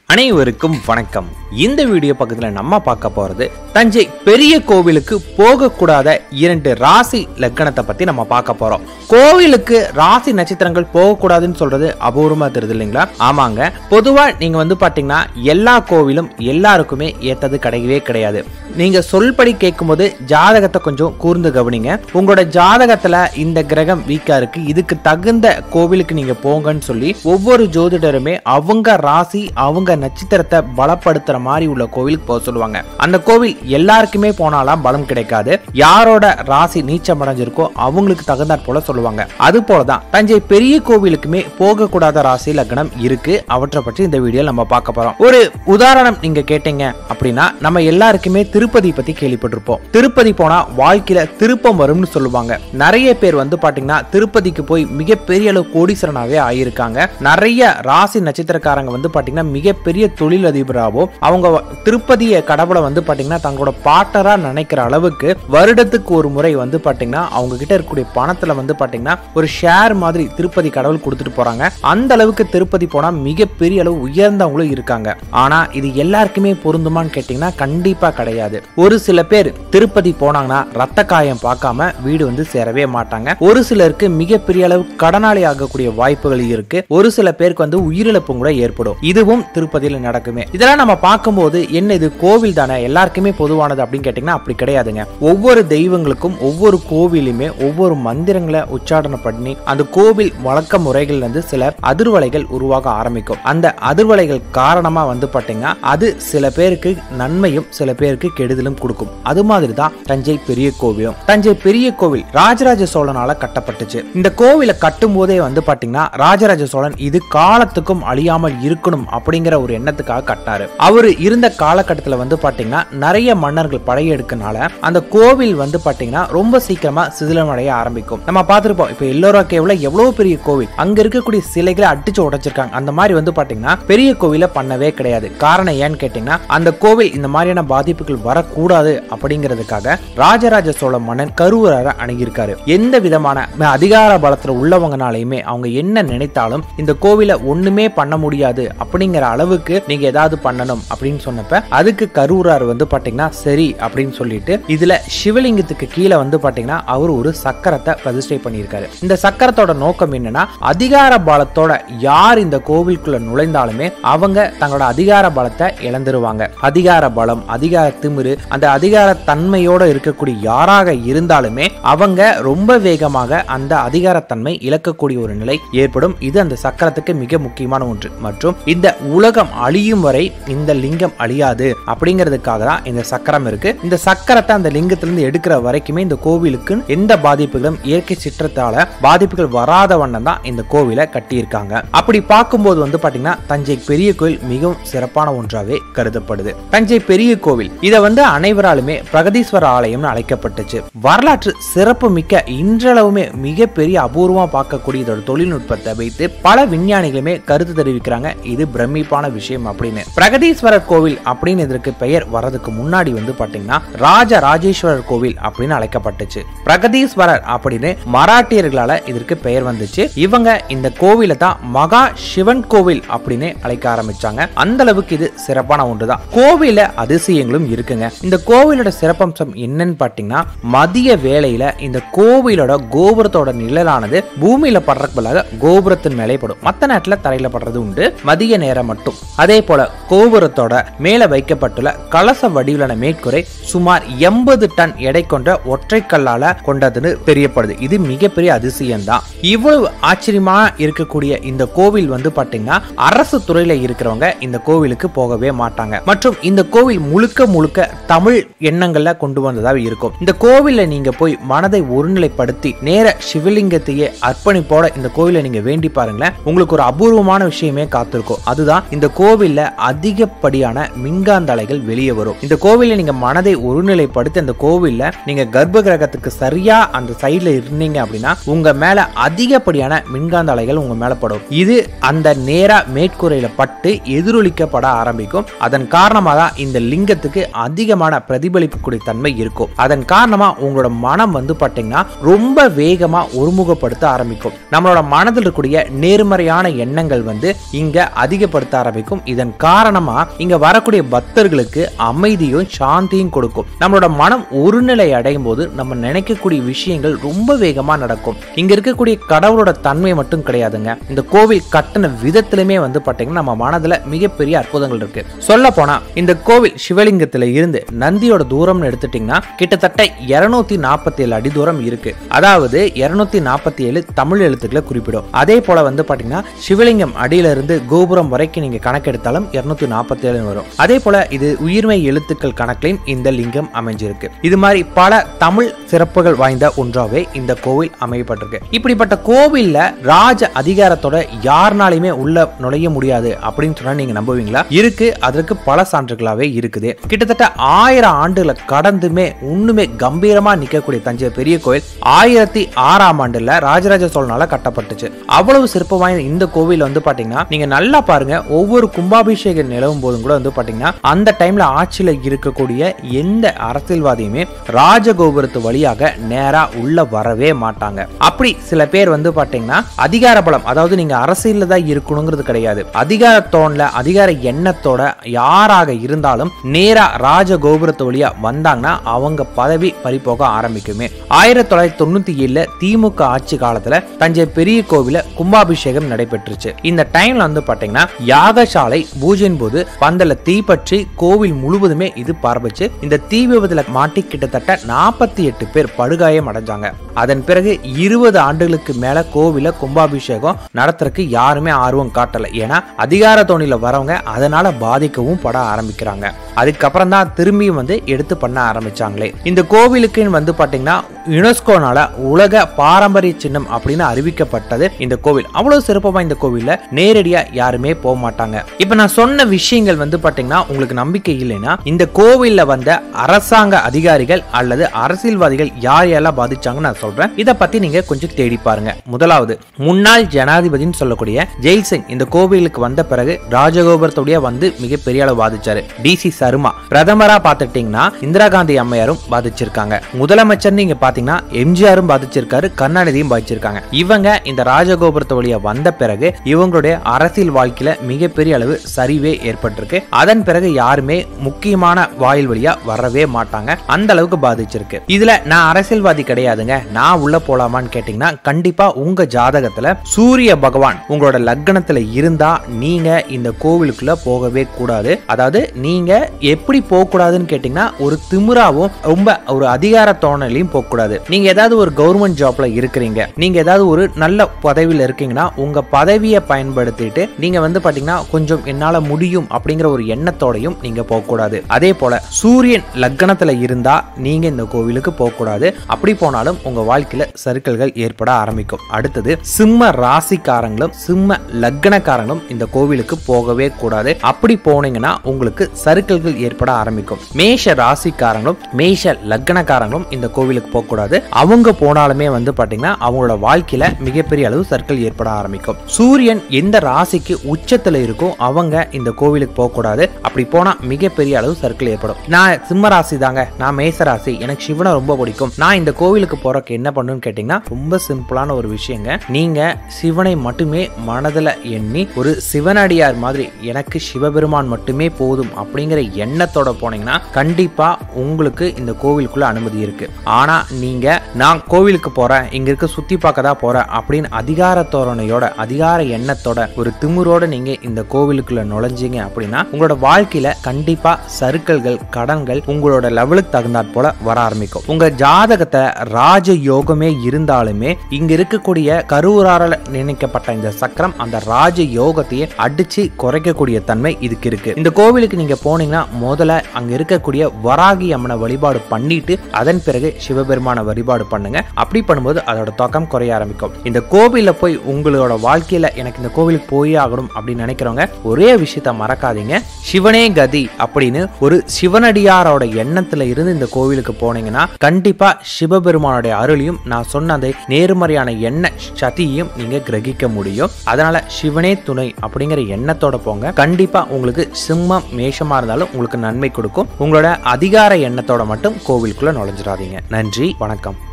அனைவருக்கும் வணக்கம் இந்த வீடியோ பக்கத்துல நம்ம பார்க்க போறது தஞ்சை பெரிய கோவிலுக்கு போகக்கூடாத இரண்டு ராசி லக்கணத்தை பத்தி நம்ம பார்க்க போறோம் கோவிலுக்கு ராசி நட்சத்திரங்கள் போகக்கூடாதுன்னு சொல்றது அபூர்வமா தெரியுது இல்லைங்களா ஆமாங்க பொதுவா நீங்க வந்து பாத்தீங்கன்னா எல்லா கோவிலும் எல்லாருக்குமே ஏத்தது கிடையவே கிடையாது நீங்க சொல்படி கேட்கும்போது ஜாதகத்தை கொஞ்சம் கூர்ந்து கவனிங்க உங்களோட ஜாதகத்துல இந்த கிரகம் வீக்கா இருக்கு இதுக்கு தகுந்த கோவிலுக்கு நீங்க போங்கன்னு சொல்லி ஒவ்வொரு ஜோதிடருமே அவங்க ராசி அவங்க நட்சத்திரத்தை பலப்படுத்துற மாதிரி உள்ள கோவிலுக்கு போக சொல்லுவாங்க அந்த கோவில் எல்லாருக்குமே போனாலாம் பலம் கிடைக்காது யாரோட ராசி நீச்சம் அடைஞ்சிருக்கோ அவங்களுக்கு தகுந்தாற் போல சொல்லுவாங்க அது போலதான் தஞ்சை பெரிய கோவிலுக்குமே போகக்கூடாத ராசி லக்னம் இருக்கு அவற்றை பற்றி இந்த வீடியோ நம்ம பார்க்க போறோம் ஒரு உதாரணம் நீங்க கேட்டீங்க அப்படின்னா நம்ம எல்லாருக்குமே திருப்பதி பத்தி கேள்விப்பட்டிருப்போம் திருப்பதி போனா வாழ்க்கையில திருப்பம் வரும்னு சொல்லுவாங்க நிறைய பேர் வந்து பாத்தீங்கன்னா திருப்பதிக்கு போய் மிகப்பெரிய அளவு கோடீஸ்வரனாவே ஆயிருக்காங்க நிறைய ராசி நட்சத்திரக்காரங்க வந்து பாத்தீங்கன்னா மிகப்பெரிய தொழிலதிபராகவோ அவங்க திருப்பதிய கடவுளை வந்து பாத்தீங்கன்னா தங்களோட பாட்டரா நினைக்கிற அளவுக்கு வருடத்துக்கு ஒரு முறை வந்து பாத்தீங்கன்னா அவங்க கிட்ட இருக்கக்கூடிய பணத்துல வந்து பாத்தீங்கன்னா ஒரு ஷேர் மாதிரி திருப்பதி கடவுள் கொடுத்துட்டு போறாங்க அந்த அளவுக்கு திருப்பதி போனா மிகப்பெரிய அளவு உயர்ந்தவங்களும் இருக்காங்க ஆனா இது எல்லாருக்குமே பொருந்துமான்னு கேட்டீங்கன்னா கண்டிப்பா கிடையாது ஒரு சில பேர் திருப்பதி போனாங்கன்னா ரத்த காயம் பார்க்காம வீடு வந்து சேரவே மாட்டாங்க ஒரு சிலருக்கு மிகப்பெரிய அளவு கடனாளி ஆகக்கூடிய வாய்ப்புகள் இருக்கு ஒரு சில பேருக்கு வந்து உயிரிழப்பும் கூட ஏற்படும் இதுவும் திருப்பதியில நடக்குமே இதெல்லாம் நம்ம பார்க்கும்போது என்ன இது கோவில் தானே எல்லாருக்குமே பொதுவானது அப்படின்னு கேட்டீங்கன்னா அப்படி கிடையாதுங்க ஒவ்வொரு தெய்வங்களுக்கும் ஒவ்வொரு கோவிலுமே ஒவ்வொரு மந்திரங்களை உச்சாரணம் பண்ணி அந்த கோவில் வழக்க முறைகள் வந்து சில அதிர்வலைகள் உருவாக ஆரம்பிக்கும் அந்த அதிர்வலைகள் காரணமா வந்து பாத்தீங்கன்னா அது சில பேருக்கு நன்மையும் சில பேருக்கு கெடுதலும் கொடுக்கும் அது மாதிரி தான் தஞ்சை பெரிய கோவிலும் தஞ்சை பெரிய கோவில் ராஜராஜ சோழனால கட்டப்பட்டுச்சு இந்த கோவிலை கட்டும் போதே வந்து பாத்தீங்கன்னா ராஜராஜ சோழன் இது காலத்துக்கும் அழியாமல் இருக்கணும் அப்படிங்கிற ஒரு எண்ணத்துக்காக கட்டாரு அவரு இருந்த காலகட்டத்துல வந்து பாத்தீங்கன்னா நிறைய மன்னர்கள் படையெடுக்கனால அந்த கோவில் வந்து பாத்தீங்கன்னா ரொம்ப சீக்கிரமா சிதிலமடைய ஆரம்பிக்கும் நம்ம பார்த்திருப்போம் இப்ப எல்லோரா கேவ்ல எவ்வளவு பெரிய கோவில் அங்க இருக்கக்கூடிய சிலைகளை அடிச்சு உடைச்சிருக்காங்க அந்த மாதிரி வந்து பாத்தீங்கன்னா பெரிய கோவில பண்ணவே கிடையாது காரணம் ஏன்னு கேட்டீங்கன்னா அந்த கோவில் இந்த மாதிரியான பாதிப்புகள் வரக்கூடாது அப்படிங்கிறதுக்காக ராஜராஜ சோழ மன்னன் கருவூரார அணுகியிருக்காரு எந்த விதமான அதிகார பலத்துல உள்ளவங்கனாலையுமே அவங்க என்ன நினைத்தாலும் இந்த கோவிலை ஒண்ணுமே பண்ண முடியாது அப்படிங்கிற அளவுக்கு நீங்க ஏதாவது பண்ணணும் அப்படின்னு சொன்னப்ப அதுக்கு கரூரார் வந்து பாத்தீங்கன்னா சரி அப்படின்னு சொல்லிட்டு இதுல சிவலிங்கத்துக்கு கீழே வந்து பாத்தீங்கன்னா அவர் ஒரு சக்கரத்தை பிரதிஷ்டை பண்ணியிருக்காரு இந்த சக்கரத்தோட நோக்கம் என்னன்னா அதிகார பலத்தோட யார் இந்த கோவிலுக்குள்ள நுழைந்தாலுமே அவங்க தங்களோட அதிகார பலத்தை இழந்துருவாங்க அதிகார பலம் அதிகார திமிரு அந்த அதிகார தன்மையோட இருக்கக்கூடிய யாராக இருந்தாலுமே அவங்க ரொம்ப வேகமாக அந்த அதிகாரத்தன்மை இழக்கக்கூடிய ஒரு நிலை ஏற்படும் இது அந்த சக்கரத்துக்கு மிக முக்கியமான ஒன்று மற்றும் இந்த உலகம் அழியும் வரை இந்த லிங்கம் அழியாது அப்படிங்கிறதுக்காக தான் இந்த சக்கரம் இருக்கு இந்த சக்கரத்தை அந்த லிங்கத்திலிருந்து எடுக்கிற வரைக்குமே இந்த கோவிலுக்கு எந்த பாதிப்புகளும் இயற்கை சிற்றத்தால பாதிப்புகள் வராத வண்ணம் தான் இந்த கோவிலை கட்டியிருக்காங்க அப்படி பார்க்கும்போது வந்து பாத்தீங்கன்னா தஞ்சை பெரிய கோவில் மிகவும் சிறப்பான ஒன்றாவே கருதப்படுது தஞ்சை பெரிய கோவில் இதை வந்து அனைவராலுமே பிரகதீஸ்வர ஆலயம்னு அழைக்கப்பட்டுச்சு வரலாற்று சிறப்பு மிக்க இன்றளவுமே மிகப்பெரிய அபூர்வமா பார்க்கக்கூடிய இதோட தொழில்நுட்பத்தை வைத்து பல விஞ்ஞானிகளுமே கருத்து தெரிவிக்கிறாங்க இது பிரமிப்பான விஷயம் அப்படின்னு பிரகதீஸ்வரர் கோவில் அப்படின்னு இதற்கு பெயர் வர்றதுக்கு முன்னாடி வந்து பாத்தீங்கன்னா ராஜ ராஜேஸ்வரர் கோவில் அப்படின்னு அழைக்கப்பட்டுச்சு பிரகதீஸ்வரர் அப்படின்னு மராட்டியர்களால இதற்கு பெயர் வந்துச்சு இவங்க இந்த கோவிலை தான் மகா சிவன் கோவில் அப்படின்னு அழைக்க ஆரம்பிச்சாங்க அந்த அளவுக்கு இது சிறப்பான ஒன்றுதான் கோவில அதிசயங்களும் இருக்குங்க இந்த கோவிலோட சிறப்பம்சம் என்னன்னு பாத்தீங்கன்னா மதிய வேளையில இந்த கோவிலோட கோபுரத்தோட நிழலானது பூமியில படுறதுக்கு பதிலாக கோபுரத்தின் மேலே படும் மத்த நேரத்துல தரையில படுறது உண்டு மதிய நேரம் மட்டும் அதே போல கோபுரத்தோட மேல வைக்கப்பட்டுள்ள கலச வடிவிலான மேற்கூரை சுமார் எண்பது டன் எடை கொண்ட ஒற்றை கல்லால கொண்டதுன்னு தெரியப்படுது இது மிகப்பெரிய அதிசயம் தான் இவ்வளவு ஆச்சரியமா இருக்கக்கூடிய இந்த கோவில் வந்து பாத்தீங்கன்னா அரசு துறையில இருக்கிறவங்க இந்த கோவிலுக்கு போகவே மாட்டாங்க மற்றும் இந்த கோவில் முழுக்க முழுக்க தமிழ் எண்ணங்கள்ல கொண்டு வந்ததா இருக்கும் இந்த கோவில்ல நீங்க போய் மனதை ஒருநிலைப்படுத்தி நேர சிவலிங்கத்தையே அர்ப்பணிப்போட இந்த கோவிலை நீங்க வேண்டி பாருங்களேன் உங்களுக்கு ஒரு அபூர்வமான விஷயமே காத்திருக்கும் அதுதான் இந்த கோவில்ல அதிகப்படியான மின்காந்த அலைகள் வெளியே வரும் இந்த கோவில்ல நீங்க மனதை ஒருநிலைப்படுத்தி அந்த கோவில்ல நீங்க கர்ப்ப கிரகத்துக்கு சரியா அந்த சைடுல இருந்தீங்க அப்படின்னா உங்க மேல அதிகப்படியான மின்காந்த அலைகள் உங்க மேல படும் இது அந்த நேரா மேற்கூரையில பட்டு எதிரொலிக்கப்பட ஆரம்பிக்கும் அதன் காரணமாக தான் இந்த லிங்கத்துக்கு அதிகமான பிரதிபலிக்கக்கூடிய தன்மை இருக்கும் அதன் காரணமா உங்களோட மனம் வந்து பாத்தீங்கன்னா ரொம்ப வேகமா ஒருமுகப்படுத்த ஆரம்பிக்கும் நம்மளோட மனதில் இருக்கக்கூடிய நேர்மறையான எண்ணங்கள் வந்து இங்க அதிகப்படுத்த ஆரம்பிக்கும் ஆரம்பிக்கும் இதன் காரணமா இங்க வரக்கூடிய பக்தர்களுக்கு அமைதியும் சாந்தியும் கொடுக்கும் நம்மளோட மனம் ஒருநிலை அடையும் போது நம்ம நினைக்கக்கூடிய விஷயங்கள் ரொம்ப வேகமா நடக்கும் இங்க இருக்கக்கூடிய கடவுளோட தன்மை மட்டும் கிடையாதுங்க இந்த கோவில் கட்டின விதத்திலுமே வந்து பாத்தீங்கன்னா நம்ம மனதுல மிகப்பெரிய அற்புதங்கள் இருக்கு சொல்ல போனா இந்த கோவில் சிவலிங்கத்துல இருந்து நந்தியோட தூரம்னு எடுத்துட்டீங்கன்னா கிட்டத்தட்ட இருநூத்தி நாற்பத்தி ஏழு அடி தூரம் இருக்கு அதாவது இருநூத்தி நாற்பத்தி ஏழு தமிழ் எழுத்துக்களை குறிப்பிடும் அதே போல வந்து பாத்தீங்கன்னா சிவலிங்கம் அடியில இருந்து கோபுரம் வரைக்கும் நீங்க கணக்கெடுத்தாலும் இருநூத்தி நாற்பத்தி ஏழு வரும் அதே போல இது உயிர்மை எழுத்துக்கள் கணக்கிலையும் இந்த லிங்கம் அமைஞ்சிருக்கு இது மாதிரி பல தமிழ் சிறப்புகள் வாய்ந்த ஒன்றாவே இந்த கோவில் அமையப்பட்டிருக்கு இப்படிப்பட்ட கோவில்ல ராஜ அதிகாரத்தோட யாருனாலையுமே உள்ள நுழைய முடியாது அப்படின்னு சொன்னா நீங்க நம்புவீங்களா இருக்கு அதற்கு பல சான்றுகளாவே இருக்குது கிட்டத்தட்ட ஆயிரம் ஆண்டுகளை கடந்துமே இன்னுமே கம்பீரமா நிக்கக்கூடிய தஞ்சை பெரிய கோயில் ஆயிரத்தி ஆறாம் ஆண்டுல ராஜராஜ சோழனால கட்டப்பட்டுச்சு அவ்வளவு சிறப்பு வாய்ந்த இந்த கோவில் வந்து பாத்தீங்கன்னா நீங்க நல்லா பாருங்க ஒவ்வொரு கும்பாபிஷேகம் நிலவும் போதும் கூட வந்து பாத்தீங்கன்னா அந்த டைம்ல ஆட்சியில இருக்கக்கூடிய எந்த அரசியல்வாதியுமே ராஜகோபுரத்து வழியாக நேரா உள்ள வரவே மாட்டாங்க அப்படி சில பேர் வந்து பாத்தீங்கன்னா அதிகார பலம் அதாவது நீங்க அரசியல்ல தான் இருக்கணுங்கிறது கிடையாது அதிகாரத்தோன்ல அதிகார எண்ணத்தோட யாராக இருந்தாலும் நேரா ராஜகோபுரத்து வழியா வந்தாங்கன்னா அவங்க பதவி பறிபோக ஆரம்பிக்குமே ஆயிரத்தி தொள்ளாயிரத்தி தொண்ணூத்தி ஏழுல திமுக ஆட்சி காலத்துல தஞ்சை பெரிய கோவில கும்பாபிஷேகம் நடைபெற்றுச்சு இந்த டைம்ல வந்து பாத்தீங்கன்னா யாகசாலை பூஜையின் போது பந்தல தீப்பற்றி கோவில் முழுவதுமே இது பரவுச்சு இந்த தீ விபத்துல மாட்டி கிட்டத்தட்ட நாற்பத்தி எட்டு பேர் படுகாயம் அடைஞ்சாங்க அதன் பிறகு இருபது ஆண்டுகளுக்கு மேல கோவில கும்பாபிஷேகம் நடத்துறதுக்கு யாருமே ஆர்வம் காட்டல ஏன்னா அதிகார தோணில வரவங்க அதனால பாதிக்கவும் பட ஆரம்பிக்கிறாங்க அதுக்கப்புறம் தான் திரும்பியும் வந்து எடுத்து பண்ண ஆரம்பிச்சாங்களே இந்த கோவிலுக்குன்னு வந்து பாத்தீங்கன்னா யுனெஸ்கோனால உலக பாரம்பரிய சின்னம் அப்படின்னு அறிவிக்கப்பட்டது இந்த கோவில் அவ்வளவு சிறப்பு வாய்ந்த கோவில்ல நேரடியா யாருமே போக மாட்டாங்க இப்ப நான் சொன்ன விஷயங்கள் வந்து பாத்தீங்கன்னா உங்களுக்கு நம்பிக்கை இல்லைன்னா இந்த கோவில்ல வந்த அரசாங்க அதிகாரிகள் அல்லது அரசியல்வாதிகள் யார் யாரெல்லாம் பாதிச்சாங்கன்னு நான் சொல்றேன் இத பத்தி நீங்க கொஞ்சம் தேடி பாருங்க முதலாவது முன்னாள் ஜனாதிபதினு சொல்லக்கூடிய ஜெயில் சிங் இந்த கோவிலுக்கு வந்த பிறகு ராஜகோபுரத்துடைய வந்து மிகப்பெரிய அளவு பாதிச்சாரு டிசி சர்மா பிரதமரா பார்த்துட்டீங்கன்னா இந்திரா காந்தி அம்மையாரும் பாதிச்சிருக்காங்க முதலமைச்சர் நீங்க பாத்தீங்கன்னா எம்ஜிஆரும் பாதிச்சிருக்காரு கருணாநிதியும் பாதிச்சிருக்காங்க இவங்க இந்த ராஜகோபுரத்து வழியா வந்த பிறகு இவங்களுடைய அரசியல் வாழ்க்கையில மிகப்பெரிய அளவு சரிவே ஏற்பட்டிருக்கு அதன் பிறகு யாருமே முக்கியமான வாயில் வழியா வரவே மாட்டாங்க அந்த அளவுக்கு பாதிச்சிருக்கு இதுல நான் அரசியல்வாதி கிடையாதுங்க நான் உள்ள போலாமான்னு கேட்டீங்கன்னா கண்டிப்பா உங்க ஜாதகத்துல சூரிய பகவான் உங்களோட லக்னத்துல இருந்தா நீங்க இந்த கோவிலுக்குள்ள போகவே கூடாது அதாவது நீங்க எப்படி போக கூடாதுன்னு கேட்டீங்கன்னா ஒரு திமிராவும் ரொம்ப ஒரு அதிகார தோணலையும் போக கூடாது நீங்க ஏதாவது ஒரு கவர்மெண்ட் ஜாப்ல இருக்கிறீங்க நீங்க ஏதாவது ஒரு நல்ல பதவியில இருக்கீங்கன்னா உங்க பதவியை பயன்படுத்திட்டு நீங்க வந்து பாத்தீங்கன்னா கொஞ்சம் என்னால முடியும் அப்படிங்கிற ஒரு எண்ணத்தோடையும் நீங்க போக கூடாது அதே போல சூரியன் லக்னத்துல இருந்தா நீங்க இந்த கோவிலுக்கு போக கூடாது அப்படி போனாலும் உங்க வாழ்க்கையில சறுக்கல்கள் ஏற்பட ஆரம்பிக்கும் அடுத்தது சிம்ம ராசிக்காரங்களும் சிம்ம லக்னக்காரங்களும் இந்த கோவிலுக்கு போகவே கூடாது அப்படி போனீங்கன்னா உங்களுக்கு சறுக்கல்கள் ஏற்பட ஆரம்பிக்கும் மேஷ ராசிக்காரங்களும் மேஷ லக்னக்காரங்களும் இந்த கோவிலுக்கு போக கூடாது அவங்க போனாலுமே வந்து பாத்தீங்கன்னா அவங்களோட வாழ்க்கையில மிகப்பெரிய அளவு சர்க்கிள் ஏற்பட ஆரம்பிக்கும் சூரியன் எந்த ராசிக்கு உச்சத்துல இருக்கோ அவங்க இந்த கோவிலுக்கு போக கூடாது அப்படி போனா மிகப்பெரிய அளவு சர்க்கிள் ஏற்படும் நான் சிம்ம ராசி தாங்க நான் மேச ராசி எனக்கு சிவனை ரொம்ப பிடிக்கும் நான் இந்த கோவிலுக்கு போறதுக்கு என்ன பண்ணுன்னு கேட்டீங்கன்னா ரொம்ப சிம்பிளான ஒரு விஷயங்க நீங்க சிவனை மட்டுமே மனதுல எண்ணி ஒரு சிவனடியார் மாதிரி எனக்கு சிவபெருமான் மட்டுமே போதும் அப்படிங்கிற எண்ணத்தோட போனீங்கன்னா கண்டிப்பா உங்களுக்கு இந்த கோவிலுக்குள்ள அனுமதி இருக்கு ஆனா நீங்க நான் கோவிலுக்கு போறேன் இங்க இருக்க சுத்தி பார்க்க தான் போறேன் அப்படின்னு அதிகார தோரணையோட அதிகார எண்ணத்தோட ஒரு திமிரோட நீங்க இந்த கோவிலுக்குள்ள நுழைஞ்சீங்க அப்படின்னா உங்களோட வாழ்க்கையில கண்டிப்பா சறுக்கல்கள் கடன்கள் உங்களோட லெவலுக்கு தகுந்தாற் போல வர ஆரம்பிக்கும் உங்க ஜாதகத்தை ராஜ யோகமே இருந்தாலுமே இங்க இருக்கக்கூடிய கருவூரால நினைக்கப்பட்ட இந்த சக்கரம் அந்த ராஜ யோகத்தையே அடிச்சு குறைக்கக்கூடிய தன்மை இதுக்கு இருக்கு இந்த கோவிலுக்கு நீங்க போனீங்கன்னா முதல்ல அங்க இருக்கக்கூடிய வராகி அம்மனை வழிபாடு பண்ணிட்டு அதன் பிறகு சிவபெருமான வழிபாடு பண்ணுங்க அப்படி பண்ணும்போது அதோட தாக்கம் குறைய ஆரம்பிக்கும் இந்த கோவில்ல போய் உங்களோட வாழ்க்கையில எனக்கு இந்த கோவிலுக்கு போய் ஆகணும் அப்படின்னு நினைக்கிறவங்க ஒரே விஷயத்த மறக்காதீங்க சிவனே கதி அப்படின்னு ஒரு சிவனடியாரோட எண்ணத்துல இருந்து இந்த கோவிலுக்கு போனீங்கன்னா கண்டிப்பா சிவபெருமானுடைய அருளையும் நான் சொன்ன அந்த நேர்மறையான எண்ண சதியையும் நீங்க கிரகிக்க முடியும் அதனால சிவனே துணை அப்படிங்கிற எண்ணத்தோட போங்க கண்டிப்பா உங்களுக்கு சிம்மம் மேஷமா இருந்தாலும் உங்களுக்கு நன்மை கொடுக்கும் உங்களோட அதிகார எண்ணத்தோட மட்டும் கோவிலுக்குள்ள நுழைஞ்சிடாதீங்க நன்றி வணக்கம்